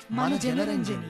మన Janaranjani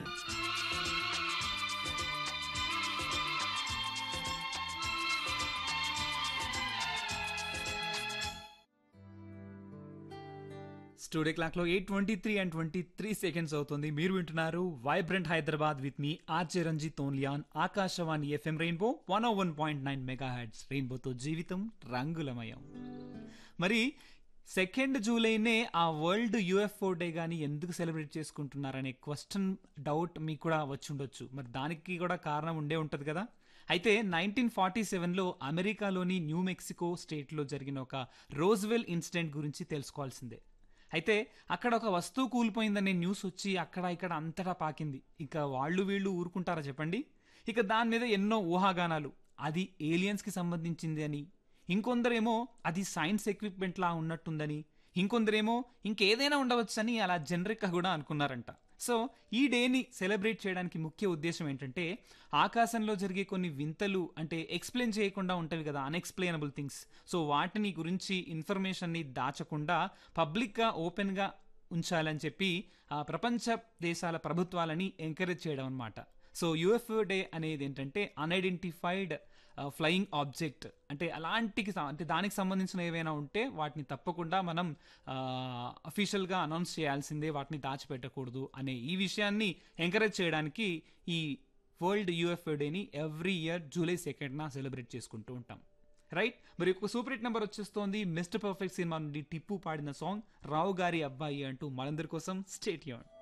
studio clock లో eight twenty three and twenty three seconds అవుతుంది మీరు వింటున్నారు వైబ్రెంట్ హైదరాబాద్ విత్ మీ RJ Ranjith only on Akashvani FM Rainbow one O one point nine megahertz రెయిన్బోతో జీవితం రంగులమయం మరి సెకండ్ జూలైనే ఆ వరల్డ్ యుఎఫ్ఓ డే కానీ ఎందుకు సెలబ్రేట్ చేసుకుంటున్నారనే క్వశ్చన్ డౌట్ మీకు కూడా వచ్చి ఉండొచ్చు మరి దానికి కూడా కారణం ఉండే ఉంటుంది కదా అయితే నైన్టీన్ ఫార్టీ సెవెన్లో అమెరికాలోని న్యూ మెక్సికో స్టేట్లో జరిగిన ఒక రోజ్వెల్ ఇన్సిడెంట్ గురించి తెలుసుకోవాల్సిందే అయితే అక్కడ ఒక వస్తువు కూలిపోయిందనే న్యూస్ వచ్చి అక్కడ ఇక్కడ అంతటా పాకింది ఇక వాళ్ళు వీళ్ళు ఊరుకుంటారా చెప్పండి ఇక దాని మీద ఎన్నో ఊహాగానాలు అది ఏలియన్స్కి సంబంధించింది అని ఇంకొందరేమో అది సైన్స్ ఎక్విప్మెంట్ లా ఉన్నట్టుందని ఇంకొందరేమో ఇంకేదైనా ఉండవచ్చని అలా జనరిక్గా కూడా అనుకున్నారంట సో ఈ డేని సెలబ్రేట్ చేయడానికి ముఖ్య ఉద్దేశం ఏంటంటే ఆకాశంలో జరిగే కొన్ని వింతలు అంటే ఎక్స్ప్లెయిన్ చేయకుండా ఉంటవి కదా అన్ఎక్స్ప్లెయినబుల్ థింగ్స్ సో వాటిని గురించి ఇన్ఫర్మేషన్ని దాచకుండా పబ్లిక్గా ఓపెన్గా ఉంచాలని చెప్పి ఆ ప్రపంచ దేశాల ప్రభుత్వాలని ఎంకరేజ్ చేయడం అనమాట సో యుఎఫ్ఓ డే అనేది ఏంటంటే అన్ఐడెంటిఫైడ్ ఫ్లయింగ్ ఆబ్జెక్ట్ అంటే అలాంటి అంటే దానికి సంబంధించిన ఏవైనా ఉంటే వాటిని తప్పకుండా మనం అఫీషియల్గా అనౌన్స్ చేయాల్సిందే వాటిని దాచిపెట్టకూడదు అనే ఈ విషయాన్ని ఎంకరేజ్ చేయడానికి ఈ వరల్డ్ యుఎఫ్ఓ డేని ఎవ్రీ ఇయర్ జూలై సెకండ్న సెలబ్రేట్ చేసుకుంటూ ఉంటాం రైట్ మరి ఒక సూపర్ హిట్ నెంబర్ వచ్చేస్తోంది మిస్టర్ పర్ఫెక్ట్ సినిమా నుండి టిప్పు పాడిన సాంగ్ రావు గారి అబ్బాయి అంటూ మనందరి కోసం స్టేట్ యూన్